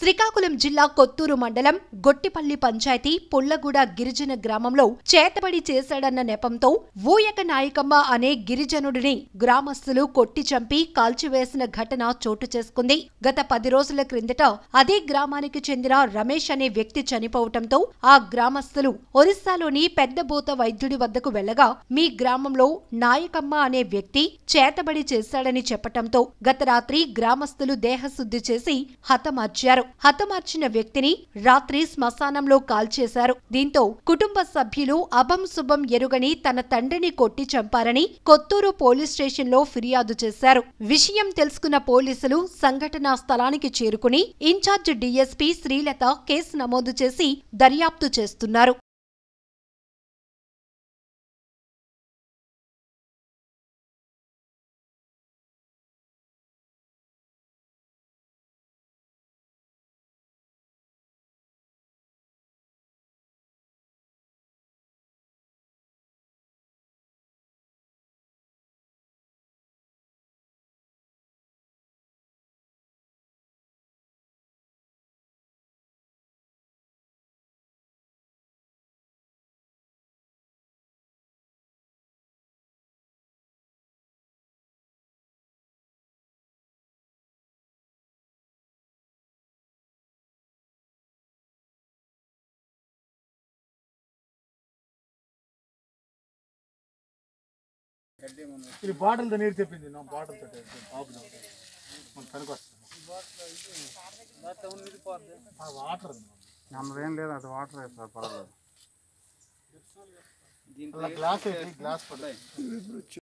శ్రీకాకుళం జిల్లా కొత్తూరు మండలం గొట్టిపల్లి పంచాయతీ పుల్లగూడ గిరిజన గ్రామంలో చేతబడి చేశాడన్న నెపంతో ఊయక నాయకమ్మ అనే గిరిజనుడిని గ్రామస్తులు కొట్టి చంపి కాల్చివేసిన ఘటన చోటు చేసుకుంది గత పది రోజుల క్రిందట అదే గ్రామానికి చెందిన రమేష్ అనే వ్యక్తి చనిపోవటంతో ఆ గ్రామస్తులు ఒరిస్సాలోని పెద్దబూత వైద్యుడి వద్దకు వెళ్లగా మీ గ్రామంలో నాయకమ్మ అనే వ్యక్తి చేతబడి చేశాడని చెప్పటంతో గత రాత్రి గ్రామస్తులు దేహశుద్ధి చేసి హతమార్చారు హతమార్చిన వ్యక్తిని రాత్రి శ్మశానంలో కాల్చేశారు దీంతో కుటుంబ సభ్యులు అభం శుభం ఎరుగని తన తండ్రిని కొట్టి చంపారని కొత్తూరు పోలీస్ స్టేషన్లో ఫిర్యాదు చేశారు విషయం తెలుసుకున్న పోలీసులు సంఘటనా స్థలానికి చేరుకుని ఇన్ఛార్జ్ డీఎస్పీ శ్రీలత కేసు నమోదు చేసి దర్యాప్తు చేస్తున్నారు ఇది బాటిల్తో నీరు తెప్పింది నా బాటిల్తో ఆపుదాం మన పనికి వస్తుంది ఆ వాటర్ ఉంది. అందులో లేదు అది వాటర్ వేస్తారు పర్వాలేదు అలా గ్లాస్ అయితే గ్లాస్ పడుతుంది